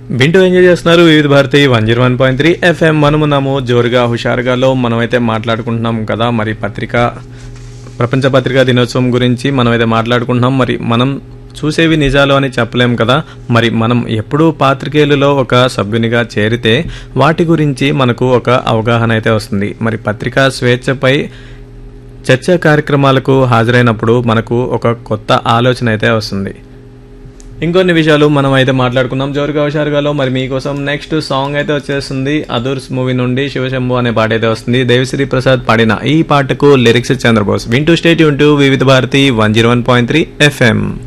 వింటూ ఎంజాయ్ చేస్తున్నారు Vividh Bharati one zero one point three FM మనమున్నాము జోరుగా హుషారుగాలో మనమైతే మాట్లాడుకుంటున్నాం కదా మరి పత్రిక ప్రపంచ పత్రికా దినోత్సవం గురించి మనమైతే మాట్లాడుకుంటున్నాం మరి మనం చూసేవి నిజాలు అని చెప్పలేం కదా మరి మనం ఎప్పుడూ పాత్రికేయులలో ఒక సభ్యునిగా చేరితే వాటి గురించి మనకు ఒక అవగాహన అయితే వస్తుంది మరి పత్రికా స్వేచ్ఛపై చర్చా కార్యక్రమాలకు హాజరైనప్పుడు మనకు ఒక కొత్త ఆలోచన అయితే వస్తుంది ఇంకొన్ని విషయాలు మనం అయితే మాట్లాడుకున్నాం జోరుగా హుషారుగాలో మరి మీకోసం నెక్స్ట్ సాంగ్ అయితే వచ్చేస్తుంది అదూర్స్ మూవీ నుండి శివశంభు అనే పాట అయితే వస్తుంది దేవిశ్రీ ప్రసాద్ పాడిన ఈ పాటకు లిరిక్స్ చంద్రబోస్ వింటూ స్టేట్ యూన్ Vividh Bharati one zero one point three FM